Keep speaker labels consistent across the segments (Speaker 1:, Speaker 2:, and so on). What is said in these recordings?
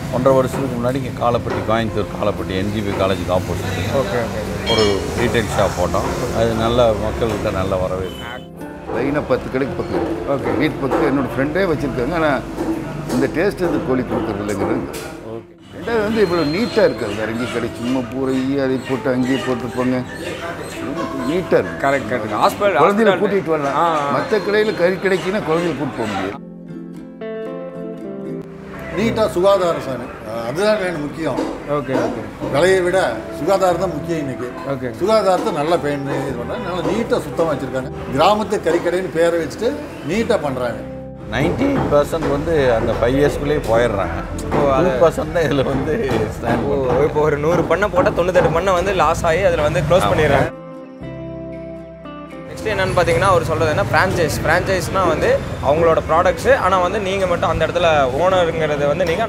Speaker 1: ஒன்றரை வருஷத்துக்கு முன்னாடி இங்கே காலப்பட்டி கோயம்புத்தூர் காலப்பட்டி என்ஜிபி காலேஜுக்கு ஆப்போசிட்
Speaker 2: ஓகே ஓகே
Speaker 1: ஒரு ரீட்டைல் ஷாப் போட்டோம் அது நல்ல மக்கள்கிட்ட நல்ல வரவேற்பு
Speaker 3: லைனாக பத்து கடைக்கு பக்கம்
Speaker 2: ஓகே
Speaker 3: வீட்டு பக்கம் என்னோடய ஃப்ரெண்டே வச்சுருக்காங்க ஆனால் இந்த டேஸ்ட் வந்து கோழி கொடுக்குறது இல்லைங்கிறது
Speaker 2: ஓகே
Speaker 3: ரெண்டாவது வந்து இவ்வளோ நீட்டாக இருக்காது வேற எங்கேயும் கடை சும்மா பூரை அதை போட்டு அங்கேயே போட்டுருப்பாங்க நீட்டாக இருக்கு
Speaker 2: கரெக்ட் கரெக்ட் ஹாஸ்பிட்டல்
Speaker 3: குழந்தைகளை கூட்டிகிட்டு வரலாம்
Speaker 2: ஆ
Speaker 3: மற்ற கடையில் கறி கிடைக்குன்னா குழந்தைகளை கூட்டிட்டு போக முடியாது
Speaker 4: நீட்டாக சுகாதாரம் சார் அதுதான் வேணும் முக்கியம்
Speaker 2: ஓகே ஓகே
Speaker 4: விலையை விட சுகாதாரம் தான் முக்கியம் இன்னைக்கு
Speaker 2: ஓகே
Speaker 4: சுகாதாரத்தை நல்லா பேணி இது பண்ணுறாங்க நல்லா நீட்டாக சுத்தமாக வச்சுருக்காங்க கிராமத்து கறிக்கடைன்னு பேரை வச்சுட்டு நீட்டாக பண்ணுறாங்க
Speaker 1: நைன்டி பர்சன்ட் வந்து அந்த ஃபைவ் இயர்ஸ்க்குள்ளேயே போயிடுறாங்க டூ பர்சன்ட் தான் இதில் வந்து ஸ்டாண்ட்
Speaker 2: ஓ இப்போ ஒரு நூறு பண்ணை போட்டால் தொண்ணூத்தெட்டு பண்ணை வந்து லாஸ் ஆகி அதில் வந்து க்ளோஸ் பண்ணிடுறாங்க நெக்ஸ்ட் என்னன்னு பார்த்தீங்கன்னா அவர் சொல்கிறது என்ன ஃப்ரான்ச்சைஸ் ஃப்ரான்ச்சைஸ்னால் வந்து அவங்களோட ப்ராடக்ட்ஸு ஆனால் வந்து நீங்கள் மட்டும் அந்த இடத்துல ஓனருங்கிறது வந்து நீங்கள்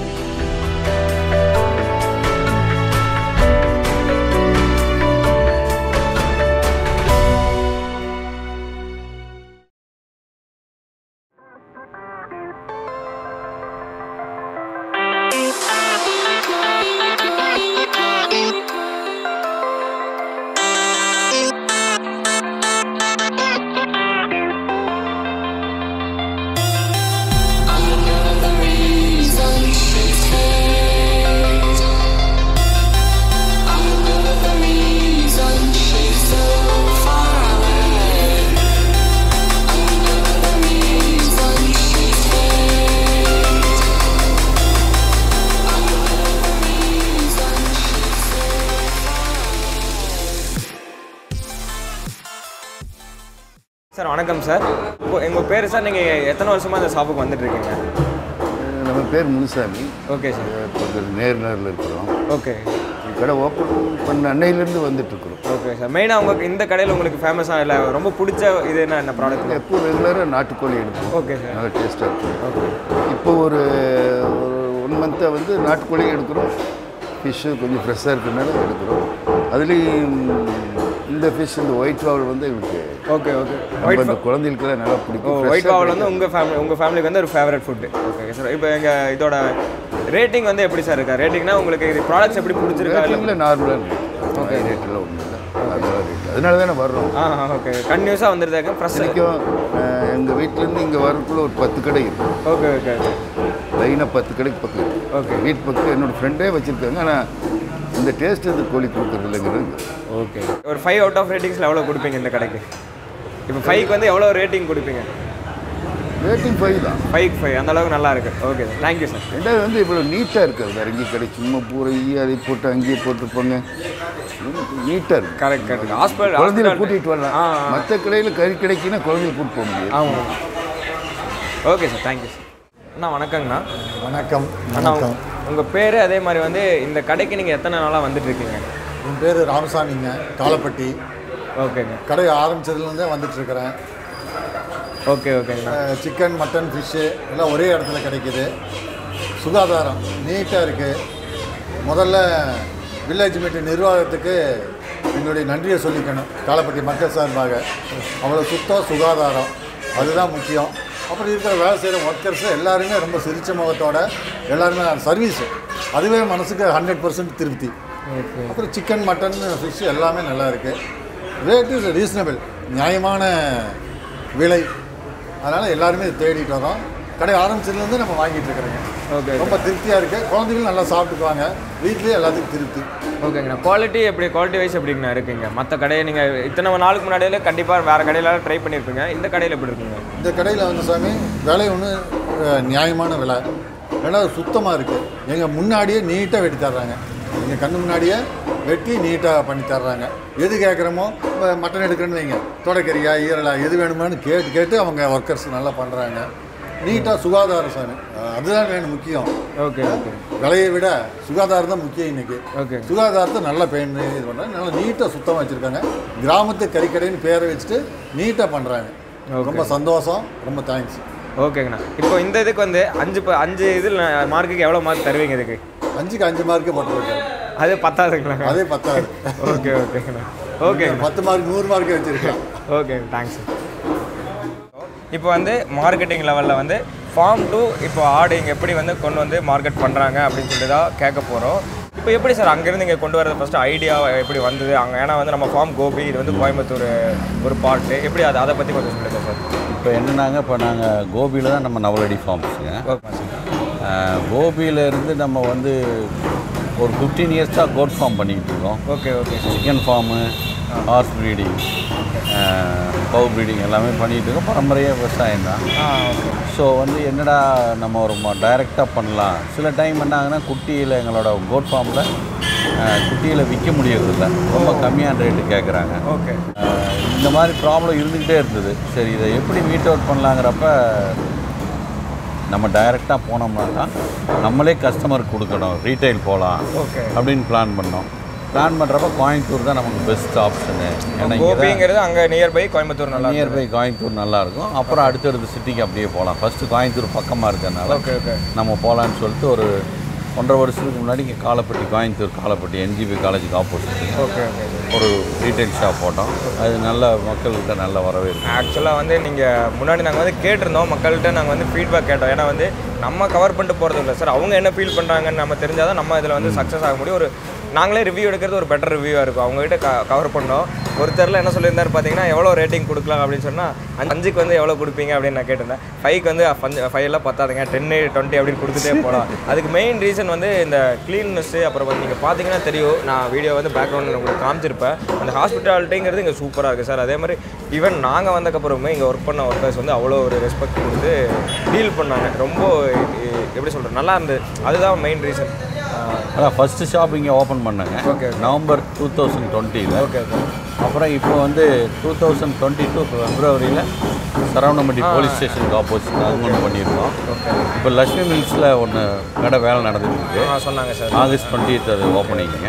Speaker 2: சார் வணக்கம் சார் இப்போ எங்கள் பேர் சார் நீங்கள் எத்தனை வருஷமாக இந்த ஷாப்புக்கு வந்துட்டு இருக்கீங்க
Speaker 3: நம்ம பேர் முனுசாமி
Speaker 2: ஓகே சார்
Speaker 3: இப்போ நேர்நரில் இருக்கிறோம்
Speaker 2: ஓகே
Speaker 3: கடை ஓப்பன் பண்ண அன்னையிலேருந்து வந்துட்டு இருக்கிறோம்
Speaker 2: ஓகே சார் மெயினாக உங்களுக்கு இந்த கடையில் உங்களுக்கு ஃபேமஸாக இல்லை ரொம்ப பிடிச்ச இது என்ன என்ன ப்ராடக்ட்
Speaker 3: எப்போ ரெகுலராக நாட்டுக்கோழி எடுப்போம்
Speaker 2: ஓகே சார்
Speaker 3: நல்லா டேஸ்ட்டாக இருக்கும்
Speaker 2: ஓகே
Speaker 3: இப்போ ஒரு ஒரு ஒன் மந்த்தாக வந்து நாட்டுக்கோழி எடுக்கிறோம் ஃபிஷ்ஷு கொஞ்சம் ஃப்ரெஷ்ஷாக இருக்கிறதுனால எடுக்கிறோம் அதுலேயும் இந்த ஃபிஷ் இந்த ஒயிட் வாவல் வந்து எங்களுக்கு
Speaker 2: ஓகே ஓகே
Speaker 3: நம்ம இந்த குழந்தைகளுக்கெல்லாம் நல்லா
Speaker 2: ஓ
Speaker 3: பிடிக்கும்
Speaker 2: ஒயிட்
Speaker 3: Fresh-ஆ
Speaker 2: பாவல் வந்து உங்கள் ஃபேமிலி உங்கள் ஃபேமிலிக்கு வந்து ஒரு ஃபேவரட் ஃபுட்டு ஓகே சார் இப்போ எங்கள் இதோட ரேட்டிங் வந்து எப்படி சார் இருக்கா ரேட்டிங்னா உங்களுக்கு இது ப்ராடக்ட்ஸ் எப்படி பிடிச்சிருக்கா இல்லை
Speaker 3: ரேட்டிங்கில் நார்மலாக ரேட் ஓகே ரேட்டில் ஒன்றும் இல்லை நார்மலாக ரேட் அதனால தானே வர்றோம்
Speaker 2: ஆ ஓகே கன்யூஸாக வந்துருதாங்க ஃப்ரெஷ்
Speaker 3: இன்றைக்கும் எங்கள் வீட்டிலேருந்து இங்கே வரக்குள்ள ஒரு பத்து கடை இருக்கும்
Speaker 2: ஓகே ஓகே ஓகே
Speaker 3: லைனாக பத்து கடைக்கு பக்கம்
Speaker 2: ஓகே
Speaker 3: வீட்டு பக்கம் என்னோடய ஃப்ரெண்டே வச்சுருக்காங்க ஆனால் இந்த டேஸ்ட் வந்து கோழி கொடுக்குறது இல்லைங்கிறது
Speaker 2: ஓகே ஒரு ஃபைவ் அவுட் ஆஃப் ரேட்டிங்ஸில் எவ்வளோ கொடுப்பீங்க இந்த கடைக்கு இப்போ ஃபைவ்க்கு வந்து எவ்வளோ ரேட்டிங் கொடுப்பீங்க
Speaker 3: ரேட்டிங் ஃபைவ் தான்
Speaker 2: ஃபைவ் ஃபைவ் அந்த அளவுக்கு நல்லா இருக்கு ஓகே சார் தேங்க்யூ சார்
Speaker 3: ரெண்டாவது வந்து இவ்வளோ நீட்டாக இருக்காது வேற எங்கேயும் கடை சும்மா பூரை அதை போட்டு அங்கேயே போட்டுருப்பாங்க நீட்டாக இருக்கு
Speaker 2: கரெக்ட் கரெக்ட் ஹாஸ்பிட்டல்
Speaker 3: குழந்தைகளை கூட்டிகிட்டு வரலாம்
Speaker 2: ஆ
Speaker 3: மற்ற கடையில் கறி கிடைக்குன்னா குழந்தைகளை கூட்டிட்டு போக முடியாது
Speaker 2: ஆமாம் ஓகே சார் தேங்க்யூ சார் அண்ணா வணக்கங்கண்ணா
Speaker 4: வணக்கம்
Speaker 2: அண்ணா
Speaker 4: வணக்கம்
Speaker 2: உங்கள் பேர் அதே மாதிரி வந்து இந்த கடைக்கு நீங்கள் எத்தனை நாளாக வந்துட்டு இருக்கீங்க
Speaker 4: என் பேர் ராமசாமிங்க காலப்பட்டி
Speaker 2: ஓகேங்க
Speaker 4: கடை ஆரம்பிச்சதுலேருந்தே வந்துட்டுருக்கிறேன்
Speaker 2: ஓகே ஓகேங்கண்ணா
Speaker 4: சிக்கன் மட்டன் ஃபிஷ்ஷு எல்லாம் ஒரே இடத்துல கிடைக்குது சுகாதாரம் நீட்டாக இருக்குது முதல்ல வில்லேஜ் மீட்டிங் நிர்வாகத்துக்கு எங்களுடைய நன்றியை சொல்லிக்கணும் காலப்பட்டி மக்கள் சார்பாக அவ்வளோ சுத்தம் சுகாதாரம் அதுதான் முக்கியம் அப்புறம் இருக்கிற வேலை செய்கிற ஒர்க்கர்ஸு எல்லாருமே ரொம்ப சிரிச்ச முகத்தோட எல்லாருமே சர்வீஸு அதுவே மனசுக்கு ஹண்ட்ரட் பர்சன்ட் திருப்தி
Speaker 2: ஓகே
Speaker 4: அப்புறம் சிக்கன் மட்டன் ஃபிஷ் எல்லாமே நல்லா இருக்குது ரேட் இஸ் ரீசனபிள் நியாயமான விலை அதனால் எல்லாருமே இதை தேடிட்டு வரோம் கடை ஆரம்பிச்சதுலேருந்து நம்ம வாங்கிட்டு இருக்கிறோங்க
Speaker 2: ஓகே
Speaker 4: ரொம்ப திருப்தியாக இருக்குது குழந்தைகளும் நல்லா சாப்பிட்டுக்குவாங்க வீட்லேயே எல்லாத்துக்கும் திருப்தி
Speaker 2: ஓகேங்கண்ணா குவாலிட்டி எப்படி குவாலிட்டி வைஸ் எப்படிங்கண்ணா இருக்குங்க மற்ற கடையை நீங்கள் இத்தனை நாளுக்கு முன்னாடியில கண்டிப்பாக வேறு கடையில ட்ரை பண்ணியிருப்பீங்க இந்த கடையில் எப்படி இருக்குங்க
Speaker 4: இந்த கடையில் வந்து சாமி விலை ஒன்று நியாயமான விலை ரெண்டாவது சுத்தமாக இருக்குது எங்கள் முன்னாடியே நீட்டாக வெட்டி தர்றாங்க எங்கள் கண்ணு முன்னாடியே வெட்டி நீட்டாக பண்ணி தர்றாங்க எது கேட்குறோமோ இப்போ மட்டன் எடுக்கிறேன்னு வைங்க தொடக்கறியா ஈரலா எது வேணுமான்னு கேட்டு கேட்டு அவங்க ஒர்க்கர்ஸ் நல்லா பண்ணுறாங்க நீட்டாக சுகாதாரம் சாமி அதுதான் வேணும் முக்கியம்
Speaker 2: ஓகே ஓகே
Speaker 4: விலையை விட சுகாதாரம் தான் முக்கியம் இன்னைக்கு
Speaker 2: ஓகே
Speaker 4: சுகாதாரத்தை நல்லா பேணி இது பண்ணுறாங்க நல்லா நீட்டாக சுத்தமாக வச்சுருக்காங்க கிராமத்து கறிக்கடைன்னு பேரை வச்சுட்டு நீட்டாக பண்ணுறாங்க ரொம்ப சந்தோஷம் ரொம்ப தேங்க்ஸ்
Speaker 2: ஓகேங்கண்ணா இப்போ இந்த இதுக்கு வந்து அஞ்சு ப- அஞ்சு இதில் மார்க்குக்கு எவ்வளோ மார்க் தருவீங்க இதுக்கு
Speaker 4: அஞ்சுக்கு அஞ்சு மார்க்கே போட்டுருக்காங்க
Speaker 2: அது பத்தாதுங்களா
Speaker 4: அதே பத்தாவது
Speaker 2: ஓகே ஓகேங்கண்ணா ஓகேங்கண்ணா
Speaker 4: பத்து மார்க் நூறு மார்க்கே வச்சுருக்கேன்
Speaker 2: ஓகே தேங்க்ஸ் இப்போ வந்து மார்க்கெட்டிங் லெவலில் வந்து ஃபார்ம் டு இப்போ ஆடு இங்கே எப்படி வந்து கொண்டு வந்து மார்க்கெட் பண்ணுறாங்க அப்படின்னு சொல்லிட்டு தான் கேட்க போகிறோம் இப்போ எப்படி சார் அங்கேருந்து இங்கே கொண்டு வரது ஃபஸ்ட்டு ஐடியா எப்படி வந்தது அங்கே ஏன்னா வந்து நம்ம ஃபார்ம் கோபி இது வந்து கோயம்புத்தூர் ஒரு பார்ட்டு எப்படி அது அதை பற்றி கொஞ்சம் சொல்லுங்கள் சார்
Speaker 1: இப்போ என்னன்னாங்க இப்போ நாங்கள் கோபியில் தான் நம்ம நவலடி ஃபார்ம்ஸுங்க
Speaker 2: ஓகே சார்
Speaker 1: கோபியில இருந்து நம்ம வந்து ஒரு ஃபிஃப்டீன் இயர்ஸாக கோட் ஃபார்ம் பண்ணிக்கிட்டு இருக்கோம்
Speaker 2: okay okay
Speaker 1: chicken farm horse breeding பவு ப்ரீடிங் எல்லாமே பண்ணிகிட்டு இருக்கோம் பாரம்பரிய விவசாயம் தான்
Speaker 2: ஆ ஓகே
Speaker 1: ஸோ வந்து என்னடா நம்ம ஒரு டைரெக்டாக பண்ணலாம் சில டைம் என்ன ஆகுனா குட்டியில் எங்களோட கோட் ஃபார்மில் குட்டியில் விற்க முடியறதில்ல ரொம்ப கம்மியான ரேட்டு கேட்குறாங்க
Speaker 2: ஓகே
Speaker 1: இந்த மாதிரி ப்ராப்ளம் இருந்துக்கிட்டே இருந்தது சரி இதை எப்படி மீட் அவுட் பண்ணலாங்கிறப்ப நம்ம டைரெக்டாக போனோம்னா தான் நம்மளே கஸ்டமருக்கு கொடுக்கணும் ரீட்டைல் போகலாம்
Speaker 2: ஓகே
Speaker 1: அப்படின்னு பிளான் பண்ணோம் பிளான் பண்ணுறப்ப கோயம்புத்தூர் தான் நமக்கு பெஸ்ட் ஆப்ஷனு ஏன்னா இங்கே தான்
Speaker 2: கோபிங்கிறது அங்கே நியர்பை கோயம்புத்தூர் நல்லா
Speaker 1: நியர்பை கோயம்புத்தூர் நல்லாயிருக்கும் அப்புறம் அடுத்தடுத்த சிட்டிக்கு அப்படியே போகலாம் ஃபஸ்ட்டு கோயம்புத்தூர் பக்கமாக இருக்கிறதுனால
Speaker 2: ஓகே ஓகே
Speaker 1: நம்ம போகலான்னு சொல்லிட்டு ஒரு ஒன்றரை வருஷத்துக்கு முன்னாடி இங்கே காலப்பட்டி கோயம்புத்தூர் காலப்பட்டி என்ஜிபி காலேஜுக்கு ஆப்போசிட்
Speaker 2: ஓகே ஓகே
Speaker 1: ஒரு ரீட்டைல் ஷாப் போட்டோம் அது நல்ல மக்கள்கிட்ட நல்ல வரவேற்பு
Speaker 2: ஆக்சுவலாக வந்து நீங்கள் முன்னாடி நாங்கள் வந்து கேட்டிருந்தோம் மக்கள்கிட்ட நாங்கள் வந்து ஃபீட்பேக் கேட்டோம் ஏன்னா வந்து நம்ம கவர் பண்ணிட்டு போகிறது இல்லை சார் அவங்க என்ன ஃபீல் பண்ணுறாங்கன்னு நம்ம தெரிஞ்சால் தான் நம்ம இதில் வந்து சக்ஸஸ் ஆக முடியும் ஒரு நாங்களே ரிவ்யூ எடுக்கிறது ஒரு பெட்டர் ரிவ்யூவாக இருக்கும் அவங்ககிட்ட க கவர் பண்ணோம் ஒருத்தரில் என்ன சொல்லியிருந்தாரு பார்த்தீங்கன்னா எவ்வளோ ரேட்டிங் கொடுக்கலாம் அப்படின்னு சொன்னால் அஞ்சுக்கு வந்து எவ்வளோ கொடுப்பீங்க அப்படின்னு நான் கேட்டிருந்தேன் ஃபைவ்க்கு வந்து ஃபைவ் எல்லாம் பத்தாதுங்க டென்னு டுவெண்ட்டி அப்படின்னு கொடுத்துட்டே போகலாம் அதுக்கு மெயின் ரீசன் வந்து இந்த க்ளீன்னஸ்ஸு அப்புறம் வந்து நீங்கள் பார்த்தீங்கன்னா தெரியும் நான் வீடியோ வந்து பேக்ரவுண்டில் உங்களுக்கு காமிச்சிருப்பேன் அந்த ஹாஸ்பிட்டாலிட்டிங்கிறது இங்கே சூப்பராக இருக்குது சார் அதே மாதிரி ஈவன் நாங்கள் வந்தக்கப்புறமே இங்கே ஒர்க் பண்ண ஒர்க்கர்ஸ் வந்து அவ்வளோ ஒரு ரெஸ்பெக்ட் கொடுத்து டீல் பண்ணாங்க ரொம்ப எ- எப்படி சொல்கிறது நல்லா இருந்தது அதுதான் மெயின் ரீசன்
Speaker 1: அதான் ஃபஸ்ட்டு ஷாப் இங்கே ஓப்பன் பண்ணாங்க
Speaker 2: Okay.
Speaker 1: நவம்பர் டூ தௌசண்ட் டுவெண்ட்டியில்
Speaker 2: ஓகே ஓகே
Speaker 1: அப்புறம் இப்போ வந்து டூ தௌசண்ட் டுவெண்ட்டி டூ பிப்ரவரியில் சரவணம்பட்டி போலீஸ் ஸ்டேஷனுக்கு ஆப்போசிட் அது ஒன்று பண்ணியிருக்கோம் இப்போ லக்ஷ்மி மில்ஸில் ஒன்று கடை வேலை நடந்துட்டு இருக்கு
Speaker 2: ஆ சொன்னாங்க சார்
Speaker 1: ஆகஸ்ட் டுவெண்ட்டி அது ஓப்பனிங்க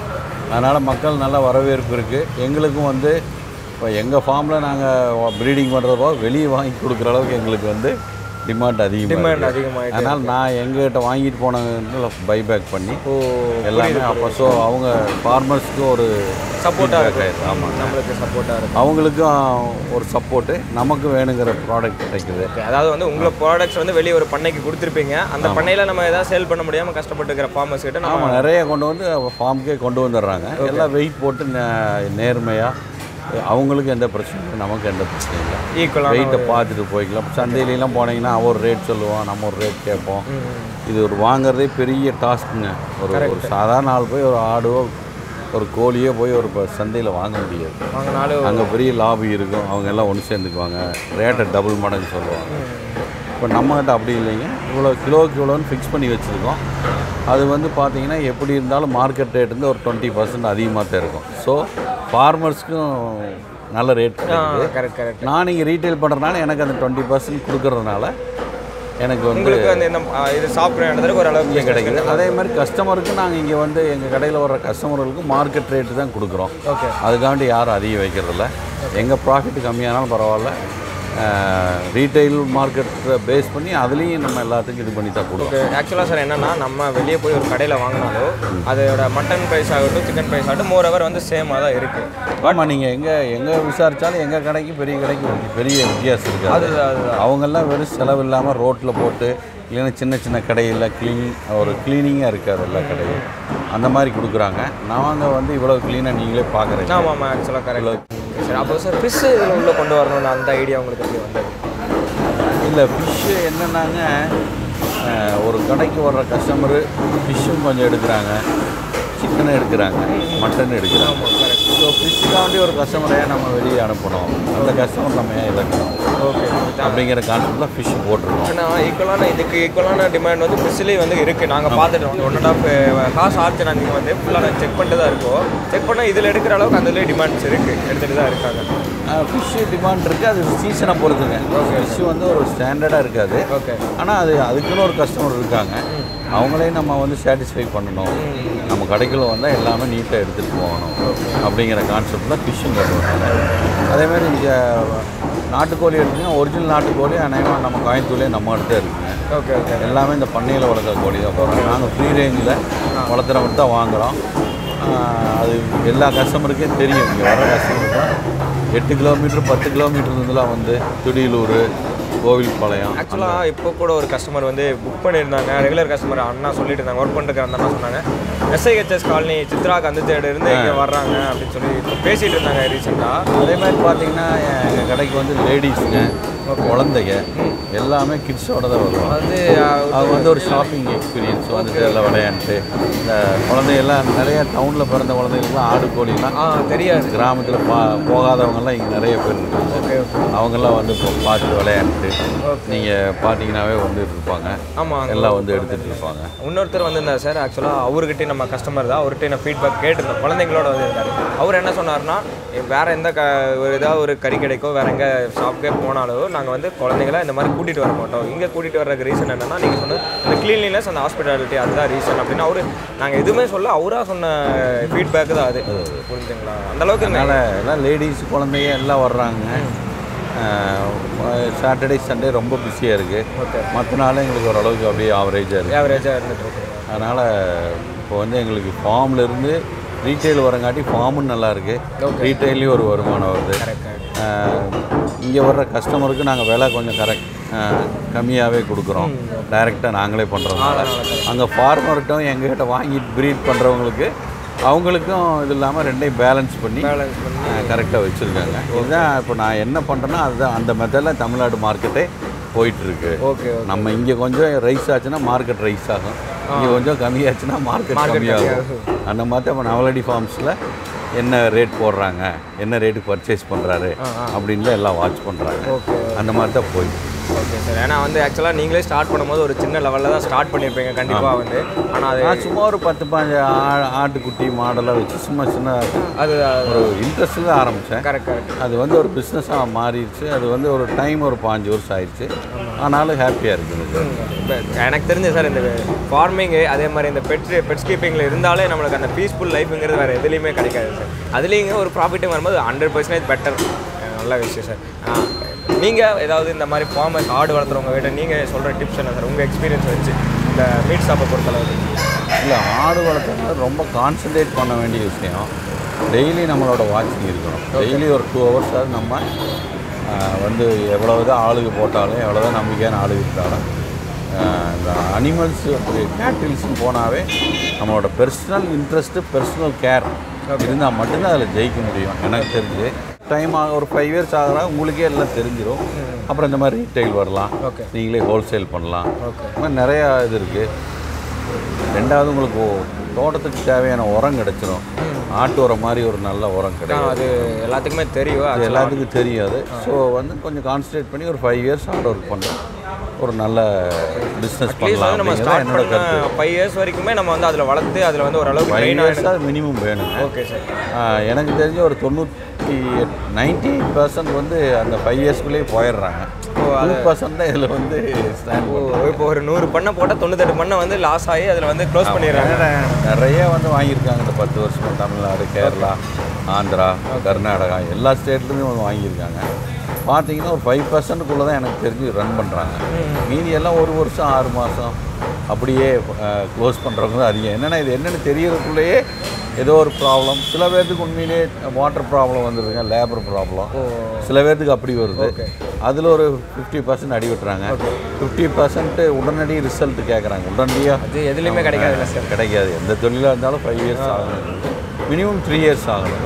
Speaker 1: அதனால் மக்கள் நல்ல வரவேற்பு இருக்குது எங்களுக்கும் வந்து இப்போ எங்கள் ஃபார்மில் நாங்கள் ப்ரீடிங் பண்ணுறதோ வெளியே வாங்கி கொடுக்குற அளவுக்கு எங்களுக்கு வந்து டிமாண்ட் அதிகமாக
Speaker 2: டிமாண்ட் அதிகமாகிட்டு
Speaker 1: அதனால் நான் எங்ககிட்ட வாங்கிட்டு போனவங்க பைபேக் பண்ணி
Speaker 2: ஓ
Speaker 1: எல்லாமே அப்போ ஸோ அவங்க ஃபார்மர்ஸ்க்கு ஒரு
Speaker 2: சப்போர்ட்டாக
Speaker 1: feedback
Speaker 2: இருக்கும்
Speaker 1: ஆயிடுது. ஆமாம்
Speaker 2: நம்மளுக்கு சப்போர்ட்டாக இருக்கும்
Speaker 1: அவங்களுக்கும் ஒரு சப்போர்ட்டு நமக்கு வேணுங்கிற ப்ராடக்ட் கிடைக்குது
Speaker 2: ஓகே அதாவது வந்து உங்களை ப்ராடக்ட்ஸ் வந்து வெளியே ஒரு பண்ணைக்கு கொடுத்துருப்பீங்க அந்த பண்ணையில் நம்ம ஏதாவது சேல் பண்ண முடியாமல் கஷ்டப்பட்டு இருக்கிற ஃபார்மர்ஸ் கிட்ட நம்ம
Speaker 1: ஆமாம் நிறைய கொண்டு வந்து ஃபார்முக்கே கொண்டு வந்துடுறாங்க எல்லாம் வெயிட் போட்டு நே- நேர்மையாக அவங்களுக்கு எந்த பிரச்சனையும் இல்லை நமக்கு எந்த பிரச்சனையும் இல்லை
Speaker 2: ஈக்குவலாக
Speaker 1: வெயிட்டை பார்த்துட்டு போய்க்கலாம் சந்தையிலலாம் போனீங்கன்னா அவன் ஒரு ரேட் சொல்லுவான் நம்ம ஒரு ரேட் கேட்போம் இது ஒரு வாங்குறதே பெரிய டாஸ்க்குங்க ஒரு ஒரு சாதாரண ஆள் போய் ஒரு ஆடோ ஒரு கோழியோ போய் ஒரு ப- சந்தையில் வாங்க முடியாது
Speaker 2: வாங்கினாலும்
Speaker 1: அங்கே பெரிய லாபி இருக்கும் அவங்க எல்லாம் ஒன்று சேர்ந்துக்குவாங்க ரேட்டை டபுள் மடங்கு சொல்லுவாங்க இப்போ நம்மகிட்ட அப்படி இல்லைங்க இவ்வளோ கிலோவுக்கு இவ்வளோன்னு ஃபிக்ஸ் பண்ணி வச்சுருக்கோம் அது வந்து பார்த்தீங்கன்னா எப்படி இருந்தாலும் மார்க்கெட் ரேட் வந்து ஒரு டுவெண்ட்டி பர்சன்ட் அதிகமாக தான் இருக்கும் ஸோ ஃபார்மர்ஸ்க்கும் நல்ல ரேட் கிடைக்குது
Speaker 2: கரெக்ட் கரெக்ட்
Speaker 1: நான் இங்கே ரீட்டைல் பண்ணுறதுனால எனக்கு அந்த டுவெண்ட்டி பர்சன்ட் கொடுக்கறதுனால எனக்கு வந்து
Speaker 2: உங்களுக்கு வந்து இந்த ஆ, இது சாப்பிட்றதுக்கு ஒரு அளவுக்கு
Speaker 1: கிடைக்குது அதே மாதிரி கஸ்டமருக்கு நாங்கள் இங்கே வந்து எங்கள் கடையில் வர்ற கஸ்டமர்களுக்கு மார்க்கெட் ரேட்டு தான் கொடுக்குறோம்
Speaker 2: ஓகே
Speaker 1: அதுக்காண்டி யாரும் அதிகம் வைக்கிறதில்ல எங்கள் ப்ராஃபிட் கம்மியானாலும் பரவாயில்ல ரீட்டைல் மார்க்கெட்டை பேஸ் பண்ணி அதுலேயும் நம்ம எல்லாத்துக்கும் இது பண்ணி தான் கொடுக்குறோம்
Speaker 2: ஓகே ஆக்சுவலாக சார் என்னன்னா நம்ம வெளியே போய் ஒரு கடையில் வாங்கினாலும் அதோட மட்டன் ப்ரைஸ் ஆகட்டும் சிக்கன் ப்ரைஸ் ஆகட்டும் மோர் ஓவர் வந்து சேமாக தான் இருக்குது
Speaker 1: ஆமாம் நீங்கள் எங்கே எங்கே விசாரித்தாலும் எங்கள் கடைக்கு பெரிய கடைக்கு வந்து பெரிய வித்தியாசம் இருக்காது
Speaker 2: அதுதான் அதுதான்
Speaker 1: அவங்கெல்லாம் வெறும் செலவு இல்லாமல் ரோட்டில் போட்டு இல்லைன்னா சின்ன சின்ன கடையில் க்ளீனிங் ஒரு க்ளீனிங்காக இருக்காது எல்லா கடையும் அந்த மாதிரி கொடுக்குறாங்க நாங்கள் வந்து இவ்வளோ க்ளீனாக நீங்களே பார்க்குறீங்க
Speaker 2: ஆமாம் ஆமாம் ஆக்சுவலாக கரெக்ட் சரி அப்போ சார் ஃபிஷ் இதில் உள்ளே கொண்டு வரணும்னு அந்த ஐடியா உங்களுக்கு எப்படி வந்தது
Speaker 1: இல்லை ஃபிஷ்ஷு என்னென்னாங்க அஹ், ஒரு கடைக்கு வர்ற கஸ்டமரு ஃபிஷ்ஷும் கொஞ்சம் எடுக்கிறாங்க சிக்கனும் எடுக்கிறாங்க மட்டன் எடுக்கிறாங்க ஸோ ஃபிஷ்ஷுக்காண்டி ஒரு கஸ்டமரை நம்ம வெளியே அனுப்பணும் அந்த கஸ்டமர் நம்ம ஏன் இழக்கணும்
Speaker 2: ஓகே
Speaker 1: அப்படிங்கிற கான்செப்டில் ஃபிஷ் போட்டிருக்கோம்
Speaker 2: ஆனால் ஈக்குவலான இதுக்கு ஈக்குவலான டிமாண்ட் வந்து ஃபிஷ்லேயே வந்து இருக்குது நாங்கள் பார்த்துட்டோம் ஒன் அண்ட் ஆஃப் காசு ஆச்சு நாங்கள் வந்து ஃபுல்லாக நாங்கள் செக் பண்ணிட்டு தான் இருக்கோம் செக் பண்ணால் இதில் எடுக்கிற அளவுக்கு அதுலேயே டிமாண்ட்ஸ் இருக்குது எடுத்துகிட்டு தான் இருக்காங்க
Speaker 1: ஃபிஷ்ஷு டிமாண்ட் இருக்குது அது சீசனை பொறுத்துங்க ஃபிஷ்ஷு வந்து ஒரு ஸ்டாண்டர்டாக இருக்காது
Speaker 2: ஓகே
Speaker 1: ஆனால் அது அதுக்குன்னு ஒரு கஸ்டமர் இருக்காங்க அவங்களையும் நம்ம வந்து சாட்டிஸ்ஃபை பண்ணணும் நம்ம கடைக்குள்ள வந்தால் எல்லாமே நீட்டாக எடுத்துகிட்டு போகணும் அப்படிங்கிற கான்செப்டில் ஃபிஷ்ஷும் பண்ணுவாங்க அதே மாதிரி இங்கே நாட்டுக்கோழி எடுத்தீங்கன்னா ஒரிஜினல் நாட்டுக்கோழி அநேகமாக நம்ம கோயம்புத்தூர்லேயே நம்ம இடத்த இருக்குங்க
Speaker 2: ஓகே ஓகே
Speaker 1: எல்லாமே இந்த பண்ணையில் வளர்க்குற கோழி தான் போகிறோம் நாங்கள் ஃப்ரீ ரேஞ்சில் வளர்த்துறவங்க தான் வாங்குகிறோம் ஆஹ் அது எல்லா கஸ்டமருக்கே தெரியும் இங்கே வர கஸ்டமர் தான் எட்டு கிலோமீட்டர் பத்து கிலோமீட்டர் இருந்தெல்லாம் வந்து துடியலூர் கோவில் பாளையம்
Speaker 2: ஆக்சுவலாக இப்போ கூட ஒரு கஸ்டமர் வந்து புக் பண்ணியிருந்தாங்க ரெகுலர் கஸ்டமர் அண்ணா சொல்லிட்டு இருந்தாங்க ஒர்க் பண்ணிருக்க அந்த அண்ணா சொன்னாங்க எஸ்ஐஹெச்எஸ் காலனி சித்ரா கந்தத்தேடு இருந்து இங்கே வர்றாங்க அப்படின்னு சொல்லி இப்போ பேசிட்டு இருந்தாங்க ரீசெண்டாக
Speaker 1: அதே மாதிரி பார்த்தீங்கன்னா எங்கள் கடைக்கு வந்து லேடிஸுங்க குழந்தைங்க எல்லாமே கிட்ஸோட தான் வருவாங்க
Speaker 2: வந்து
Speaker 1: அவங்க வந்து ஒரு ஷாப்பிங் எக்ஸ்பீரியன்ஸ் வந்துட்டு எல்லாம் விளையாண்டுட்டு இந்த குழந்தைகள்லாம் நிறைய டவுனில் பிறந்த குழந்தைகளுக்குலாம் ஆடு கோழிலாம்
Speaker 2: ஆ தெரியாது
Speaker 1: கிராமத்தில் பா போகாதவங்கெல்லாம் இங்கே நிறைய பேர் இருக்காங்க
Speaker 2: ஓகே ஓகே
Speaker 1: அவங்கெல்லாம் வந்து இப்போ பார்த்து விளையாண்டுட்டு நீங்கள் பார்த்தீங்கன்னாவே வந்து இருப்பாங்க
Speaker 2: ஆமாம்
Speaker 1: எல்லாம் வந்து எடுத்துகிட்டு இருப்பாங்க
Speaker 2: இன்னொருத்தர் வந்திருந்தார் சார் ஆக்சுவலாக அவர்கிட்ட நம்ம கஸ்டமர் தான் அவர்கிட்ட நான் ஃபீட்பேக் கேட்டிருந்தோம் குழந்தைங்களோட வந்திருந்தார் அவர் என்ன சொன்னார்னா வேற எந்த க ஒரு ஏதாவது ஒரு கறி கடைக்கோ வேற எங்கே ஷாப்புக்கே போனாலும் நாங்கள் வந்து குழந்தைங்கள இந்த மாதிரி கூட்டிகிட்டு வர மாட்டோம் இங்கே கூட்டிகிட்டு வர்றதுக்கு ரீசன் என்னன்னா நீங்கள் சொன்ன இந்த க்ளீன்லினஸ் அந்த ஹாஸ்பிட்டாலிட்டி அதுதான் ரீசன் அப்படின்னு அவர் நாங்கள் எதுவுமே சொல்ல அவராக சொன்ன ஃபீட்பேக் தான் அது புரிஞ்சுங்களா அந்த அளவுக்கு
Speaker 1: அதனால் எல்லாம் லேடிஸ் குழந்தைங்க எல்லாம் வர்றாங்க சாட்டர்டே சண்டே ரொம்ப பிஸியாக இருக்குது மற்ற நாள் எங்களுக்கு ஓரளவுக்கு அப்படியே ஆவரேஜாக இருக்குது
Speaker 2: ஆவரேஜாக இருந்துட்டு இருக்கு
Speaker 1: அதனால் இப்போ வந்து எங்களுக்கு ஃபார்ம்ல இருந்து ரீட்டைல் வரங்காட்டி ஃபார்மும் நல்லா இருக்கு ரீட்டைல்லையும் ஒரு வருமானம் வருது இங்கே வர்ற கஸ்டமருக்கு நாங்கள் விலை கொஞ்சம் கரெக்ட் கம்மியாகவே கொடுக்குறோம் டைரெக்டாக நாங்களே பண்ணுறதுனால அங்கே ஃபார்மர்கிட்டும் எங்ககிட்ட வாங்கிட்டு ப்ரீட் பண்ணுறவங்களுக்கு அவங்களுக்கும் இது இல்லாமல் ரெண்டையும் பேலன்ஸ் பண்ணி
Speaker 2: பேலன்ஸ் பண்ணி
Speaker 1: கரெக்டாக வச்சுருக்காங்க இதுதான் இப்போ நான் என்ன பண்ணுறேன்னா அதுதான் அந்த மெத்தடில் தமிழ்நாடு மார்க்கெட்டே போயிட்டுருக்கு
Speaker 2: ஓகே
Speaker 1: நம்ம இங்கே கொஞ்சம் ரைஸ் ஆச்சுன்னா மார்க்கெட் ரைஸ் ஆகும் இங்கே கொஞ்சம் கம்மியாச்சுன்னா மார்க்கெட்
Speaker 2: Market
Speaker 1: கம்மியாகும் அந்த மாதிரி இப்போ நவலடி ஃபார்ம்ஸில் என்ன ரேட் போடுறாங்க என்ன ரேட்டுக்கு பர்ச்சேஸ் பண்ணுறாரு அப்படின்னு எல்லாம் வாட்ச் பண்ணுறாங்க
Speaker 2: ஓகே
Speaker 1: அந்த மாதிரி தான் போயிட்டு
Speaker 2: ஓகே சார் ஏன்னா வந்து ஆக்சுவலாக நீங்களே ஸ்டார்ட் பண்ணும்போது ஒரு சின்ன லெவலில் தான் ஸ்டார்ட் பண்ணியிருப்பீங்க கண்டிப்பாக வந்து ஆனால் அது
Speaker 1: நான் சும்மா ஒரு பத்து பாஞ்சு ஆ- ஆட்டுக்குட்டி மாடெல்லாம் வச்சு சும்மா சின்ன
Speaker 2: அது
Speaker 1: ஒரு இன்ட்ரெஸ்ட்டில் தான் ஆரம்பித்தேன்
Speaker 2: கரெக்ட் கரெக்ட்
Speaker 1: அது வந்து ஒரு பிஸ்னஸாக மாறிடுச்சு அது வந்து ஒரு டைம் ஒரு பாஞ்சு வருஷம் ஆயிடுச்சு ஆனாலும் ஹாப்பியாக இருக்குது
Speaker 2: இப்போ எனக்கு தெரிஞ்சு சார் இந்த ஃபார்மிங்கு அதே மாதிரி இந்த பெட்ஸ் பெட்ஸ் கீப்பிங்கில் இருந்தாலே நம்மளுக்கு அந்த பீஸ்ஃபுல் லைஃப்ங்கிறது வேறு எதுலேயுமே கிடைக்காது சார் அதுலேயும் ஒரு ப்ராஃபிட்டும் வரும்போது ஹண்ட்ரட் பர்சன்டேஜ் பெட்டர் நல்ல விஷயம் சார் நீங்கள் ஏதாவது இந்த மாதிரி ஃபார்மர்ஸ் ஆடு வளர்த்துறவங்க கிட்ட நீங்கள் சொல்கிற டிப்ஸ் என்ன சார் உங்கள் எக்ஸ்பீரியன்ஸ் வச்சு இந்த மீட் ஷாப்பை பொறுத்தளவு
Speaker 1: இல்லை ஆடு வளர்த்துறது ரொம்ப கான்சென்ட்ரேட் பண்ண வேண்டிய விஷயம் டெய்லி நம்மளோட வாட்சிங் இருக்கணும் டெய்லி ஒரு டூ ஹவர்ஸ் அது நம்ம ஆ, வந்து எவ்வளவு தான் ஆளுக்கு போட்டாலும் எவ்வளோ தான் நம்பிக்கையான ஆளுக்கு இருந்தாலும் ஆ, இந்த அனிமல்ஸ் கேட்டில்ஸ்னு போனாவே நம்மளோட பெர்சனல் இன்ட்ரெஸ்ட்டு பெர்சனல் கேர் இருந்தால் மட்டும்தான் அதில் ஜெயிக்க முடியும் எனக்கு தெரிஞ்சு டைம் ஆக ஒரு ஃபைவ் இயர்ஸ் ஆகிறா உங்களுக்கே எல்லாம் தெரிஞ்சிடும் அப்புறம் இந்த மாதிரி ரீட்டைல் வரலாம்
Speaker 2: Okay.
Speaker 1: நீங்களே ஹோல்சேல் பண்ணலாம்
Speaker 2: Okay.
Speaker 1: இந்த மாதிரி நிறையா இது இருக்குது ரெண்டாவது உங்களுக்கு ஓ- தோட்டத்துக்கு தேவையான உரம் கிடைச்சிரும் ஆட்டு உரம் மாதிரி ஒரு நல்ல உரம் கிடைக்கும்
Speaker 2: அது எல்லாத்துக்குமே தெரியும்
Speaker 1: அது
Speaker 2: actually.
Speaker 1: எல்லாத்துக்கும் தெரியாது ஸோ வந்து கொஞ்சம் கான்சன்ட்ரேட் பண்ணி ஒரு ஃபைவ் இயர்ஸ் ஹார்ட் ஒர்க் பண்ணலாம் ஒரு நல்ல பிஸ்னஸ்
Speaker 2: At least
Speaker 1: பண்ணலாம்
Speaker 2: வந்து நம்ம
Speaker 1: அப்படிங்கிறது
Speaker 2: ஸ்டார்ட்
Speaker 1: என்னோட
Speaker 2: பண்ண
Speaker 1: கருத்து
Speaker 2: ஃபைவ் இயர்ஸ் வரைக்குமே நம்ம வந்து அதில் வளர்த்து அதில் வந்து ஓரளவுக்கு
Speaker 1: ஃபைவ்
Speaker 2: ட்ரெயின்
Speaker 1: இயர்ஸ் அது மினிமம் வேணுங்க
Speaker 2: ஓகே சார்
Speaker 1: ஆஹ் எனக்கு தெரிஞ்ச ஒரு தொண்ணூற்றி நைன்டி பர்சன்ட் வந்து அந்த ஃபைவ் இயர்ஸ்க்குள்ளேயே போயிடுறாங்க டூ பர்சன்ட் தான் இதில் வந்து ஸ்டாண்ட்
Speaker 2: ஓ இப்போ ஒரு நூறு பண்ணை போட்டால் தொண்ணூத்தெட்டு பண்ணை வந்து லாஸ் ஆகி அதில் வந்து க்ளோஸ் பண்ணிடுறாங்க
Speaker 1: நிறைய வந்து வாங்கியிருக்காங்க இந்த பத்து வருஷமா தமிழ்நாடு கேரளா ஆந்திரா கர்நாடகா எல்லா ஸ்டேட்லேயுமே வந்து வாங்கியிருக்காங்க பார்த்தீங்கன்னா ஒரு ஃபைவ் பர்சன்ட்டுக்குள்ளே தான் எனக்கு தெரிஞ்சு ரன் பண்ணுறாங்க மீதி எல்லாம் ஒரு வருஷம் ஆறு மாதம் அப்படியே க்ளோஸ் பண்ணுறவங்க தான் அதிகம் என்னென்னா இது என்னென்னு தெரியறதுக்குள்ளேயே ஏதோ ஒரு ப்ராப்ளம் சில பேர்த்துக்கு உண்மையிலேயே வாட்டர் ப்ராப்ளம் வந்துருங்க லேபர் ப்ராப்ளம் சில பேர்த்துக்கு அப்படி வருது அதில் ஒரு ஃபிஃப்டி பர்சன்ட் அடி விட்டுறாங்க ஃபிஃப்டி பர்சன்ட் உடனடி ரிசல்ட் கேட்குறாங்க உடனடியாக
Speaker 2: அது எதுலேயுமே கிடைக்காதுல்ல சார்
Speaker 1: கிடைக்காது எந்த தொழிலாக இருந்தாலும் ஃபைவ் இயர்ஸ் ஆகணும் மினிமம் த்ரீ இயர்ஸ் ஆகணும்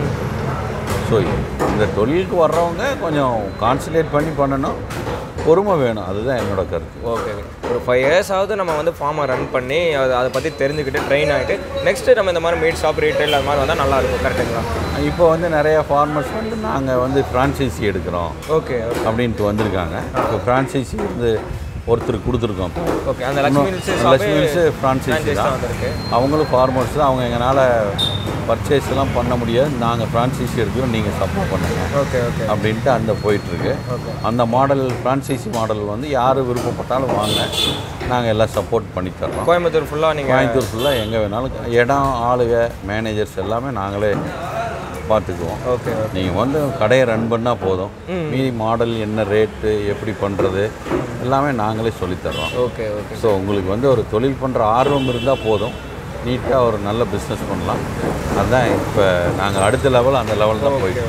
Speaker 1: ஸோ இந்த தொழிலுக்கு வர்றவங்க கொஞ்சம் கான்சன்ட்ரேட் பண்ணி பண்ணணும் பொறுமை வேணும் அதுதான் என்னோட கருத்து
Speaker 2: ஓகே ஒரு ஃபைவ் இயர்ஸ் ஆகுது நம்ம வந்து ஃபார்மை ரன் பண்ணி அதை அதை பற்றி தெரிஞ்சுக்கிட்டு ட்ரெயின் ஆகிட்டு நெக்ஸ்ட்டு நம்ம இந்த மாதிரி மீட் ஷாப் ரீட்டைல் அது மாதிரி வந்தால் நல்லா இருக்கும் கரெக்டுங்களா
Speaker 1: இப்போ வந்து நிறைய ஃபார்மர்ஸ் வந்து நாங்கள் வந்து ஃப்ரான்ச்சைசி எடுக்கிறோம்
Speaker 2: ஓகே
Speaker 1: அப்படின்ட்டு வந்திருக்காங்க இப்போ ஃப்ரான்ச்சைசி வந்து ஒருத்தருக்கு கொடுத்துருக்கோம்
Speaker 2: ஓகே அந்த Lakshmi Hills
Speaker 1: Lakshmi Hills franchisee
Speaker 2: franchise தான்
Speaker 1: தான்
Speaker 2: வந்திருக்கு
Speaker 1: அவங்களும் ஃபார்மர்ஸ் தான் அவங்க எங்களால் பர்ச்சேஸ் எல்லாம் பண்ண முடியாது நாங்கள் ஃப்ரான்ச்சைசி எடுக்கிறோம் நீங்கள் சப்போர்ட் பண்ணுங்க
Speaker 2: ஓகே ஓகே
Speaker 1: அப்படின்ட்டு அந்த போயிட்டுருக்கு அந்த மாடல் ஃப்ரான்ச்சைசி மாடல் வந்து யார் விருப்பப்பட்டாலும் வாங்க நாங்கள் எல்லாம் சப்போர்ட் பண்ணி தர்றோம்
Speaker 2: கோயம்புத்தூர் ஃபுல்லாக நீங்கள்
Speaker 1: கோயம்புத்தூர் ஃபுல்லாக எங்கே வேணாலும் இடம் ஆளுக மேனேஜர்ஸ் எல்லாமே நாங்களே பார்த்துக்குவோம்
Speaker 2: ஓகே
Speaker 1: நீங்கள் வந்து கடையை ரன் பண்ணால் போதும் மீதி மாடல் என்ன ரேட்டு எப்படி பண்ணுறது எல்லாமே நாங்களே சொல்லித்தர்றோம்
Speaker 2: ஓகே ஓகே
Speaker 1: ஸோ உங்களுக்கு வந்து ஒரு தொழில் பண்ணுற ஆர்வம் இருந்தால் போதும் நீட்டாக ஒரு நல்ல பிஸ்னஸ் பண்ணலாம் அதுதான் இப்போ நாங்கள் அடுத்த லெவல் அந்த லெவல் தான் போயிட்டு இருக்கோம்.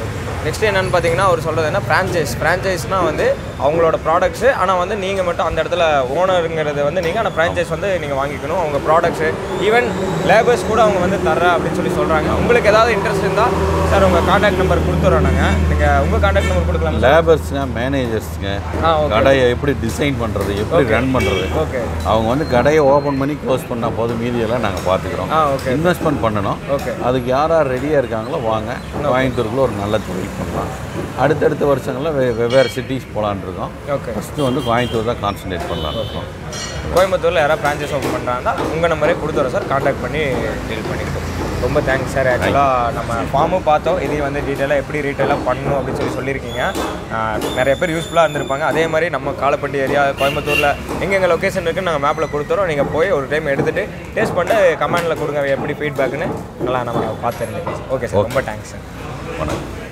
Speaker 2: நெக்ஸ்ட் என்னன்னு பார்த்தீங்கன்னா அவர் சொல்கிறது என்ன ஃப்ரான்ச்சைஸ் ஃப்ரான்ச்சைஸ்னால் வந்து அவங்களோட ப்ராடக்ட்ஸு ஆனால் வந்து நீங்கள் மட்டும் அந்த இடத்துல ஓனருங்கிறது வந்து நீங்கள் ஆனால் ஃப்ரான்ச்சைஸ் வந்து நீங்கள் வாங்கிக்கணும் அவங்க ப்ராடக்ட்ஸு ஈவன் லேபர்ஸ் கூட அவங்க வந்து தர அப்படின்னு சொல்லி சொல்கிறாங்க உங்களுக்கு ஏதாவது இன்ட்ரெஸ்ட் இருந்தால் சார் உங்கள் காண்டாக்ட் நம்பர் கொடுத்துட்றோம் நாங்கள் நீங்கள் உங்கள் காண்டாக்ட் நம்பர் கொடுக்கலாம்
Speaker 1: லேபர்ஸுங்க மேனேஜர்ஸுங்க
Speaker 2: ஆ ஓகே
Speaker 1: கடையை எப்படி டிசைன் பண்ணுறது எப்படி ரன் பண்ணுறது
Speaker 2: ஓகே
Speaker 1: அவங்க வந்து கடையை ஓப்பன் பண்ணி க்ளோஸ் பண்ணால் போதும் மீதியெல்லாம் நாங்கள் பார்த்துக்குறோம்
Speaker 2: ஆ ஓகே
Speaker 1: இன்வெஸ்ட்மெண்ட் பண்ணணும்
Speaker 2: ஓகே
Speaker 1: அதுக்கு யார் யார் ரெடியாக இருக்காங்களோ வாங்க கோயம்புத்தூருக்குள்ள ஒரு நல்ல தொழில் பண்ணலாம் அடுத்தடுத்த வருஷங்களில் வெ வெவ்வேறு சிட்டிஸ் போகலான்னு இருக்கோம்
Speaker 2: ஓகே
Speaker 1: ஃபஸ்ட்டு வந்து கோயம்புத்தூர் தான் கான்சன்ட்ரேட் பண்ணலான்னு இருக்கோம்
Speaker 2: கோயம்புத்தூரில் யாராவது ஃப்ரான்ச்சைஸ் ஓப்பன் பண்ணுறாங்கன்னா உங்கள் நம்பரே கொடுத்துறோம் சார் காண்டாக்ட் பண்ணி டீல் பண்ணிக்கிட்டோம் ரொம்ப தேங்க்ஸ் சார் ஆக்சுவலாக நம்ம ஃபார்மும் பார்த்தோம் இதையும் வந்து டீட்டெயிலாக எப்படி ரீட்டெயிலாக பண்ணணும் அப்படின்னு சொல்லி சொல்லியிருக்கீங்க ஆஹ் நிறைய பேர் யூஸ்ஃபுல்லாக இருந்திருப்பாங்க அதே மாதிரி நம்ம காலப்பட்டி ஏரியா கோயம்புத்தூரில் எங்கெங்கே லொக்கேஷன் இருக்குன்னு நாங்கள் மேப்பில் கொடுத்துறோம் நீங்கள் போய் ஒரு டைம் எடுத்துகிட்டு டேஸ்ட் பண்ணிட்டு கமெண்டில் கொடுங்க எப்படி ஃபீட்பேக்குன்னு நல்லா நம்ம பார்த்துருந்தோம் ஓகே சார் ரொம்ப தேங்க்ஸ் சார்
Speaker 1: வணக்கம்